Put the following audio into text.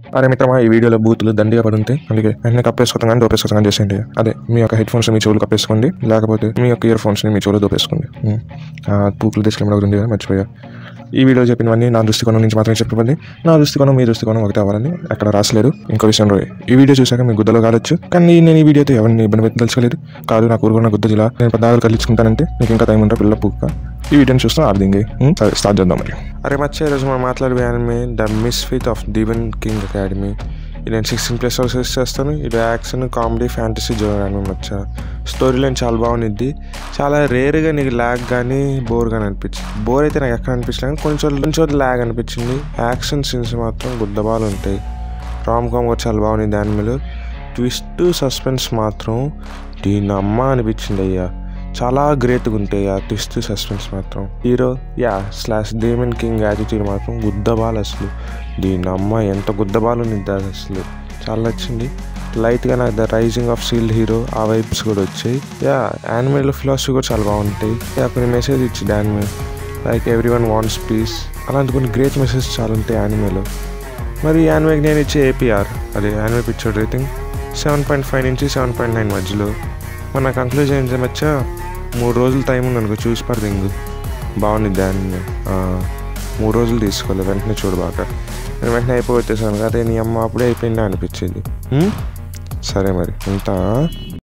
అరే మిత్రమా ఈ వీడియోలో బూతులు దండిగా పడి ఉంటాయి అందుకే వెంటనే కప్పేసుకోవడం కానీ దోపేసుకోవడం కానీ చేసేయండి అదే మీ యొక్క హెడ్ ఫోన్స్ మీ చెవులు కప్పేసుకోండి లేకపోతే మీ యొక్క ఇయర్ ఫోన్స్ని మీ చెవులు దోపేసుకోండి ఉమ్. ఆ, పూకులు తీసుకెళ్ళడం ఒకటి ఉంది కదా మర్చిపోయా ఈ వీడియో చెప్పినవన్నీ నా దృష్టికోణం నుంచి మాత్రమే చెప్పబడి నా దృష్టికోణం మీ దృష్టికోణం ఒకటే అవ్వాలని అక్కడ రాసలేదు ఇంకో విషయం రోయ్ ఈ వీడియో చూసాక మీ గుద్దలో కావచ్చు కానీ నేను ఈ వీడియోతో ఎవరిని ఇబ్బంది పెట్టదలుచుకోలేదు కాదు నా ఊరుకున్న గుద్ద జిల్లా నేను పద్నాలుగు కలిగించుకుంటానంటే నీకు ఇంకా టైం ఉంటే పిల్ల పూక్క ఈ వీడియోని చూస్తాం ఆర్దింగి సరే స్టార్ట్ చేద్దాం మరి అరే మచ్చ ఈరోజు మనం మాట్లాడే anime the misfit of demon king academy ఇది నేను సిక్స్టీన్ ప్లస్ సజెస్ట్ చేస్తాను ఇది యాక్షన్ కామెడీ ఫ్యాంటసీ జోనర్ అని మచ్చ స్టోరీ లైన్ చాలా బాగుంది చాలా రేర్గా నీకు ల్యాగ్ కానీ బోర్ కానీ అనిపించింది బోర్ అయితే నాకు ఎక్కడ అనిపించలేదు కానీ కొంచెం కొంచెం ల్యాగ్ అనిపించింది యాక్షన్ సీన్స్ మాత్రం గుద్దబాలు ఉంటాయి రామ్ కామ్ కూడా చాలా బాగుంది దాని ట్విస్ట్ సస్పెన్స్ మాత్రం దీని అమ్మ అనిపించింది అయ్యా చాలా గ్రేట్గా ఉంటాయి ఆ ట్విస్ట్ సస్పెన్స్ మాత్రం హీరో యా స్లాష్ డేమన్ కింగ్ యాటిట్యూడ్ మాత్రం గుద్దబాల్ అసలు దీని అమ్మ ఎంత గుద్దబాలు ఉంది అది అసలు చాలా నచ్చింది లైట్గా నాకు the rising of shield hero ఆ వైబ్స్ కూడా వచ్చాయి యా యానిమేలో ఫిలాసఫీ కూడా చాలా బాగుంటాయి యా కొన్ని మెసేజ్ ఇచ్చింది anime like everyone wants peace అలాంటి కొన్ని గ్రేట్ మెసేజ్ చాలా ఉంటాయి యానిమేలో మరి యానిమేకి నేను ఇచ్చే ఏపీఆర్ అదే anime picture rating seven point five నుంచి సెవెన్ పాయింట్ నైన్ మధ్యలో మన కంక్లూజన్ ఏంటంటే మచ్చా మూడు రోజులు టైం ఉంది అనుకో చూసి పడుతుంది బాగుంది దాన్ని మూడు రోజులు తీసుకోలేదు వెంటనే చూడు బాగా నేను వెంటనే అయిపోవచ్చేసాను అదే నీ అమ్మ అప్పుడే అయిపోయిందా అనిపించింది హ్మ్? సరే మరి ఉంటా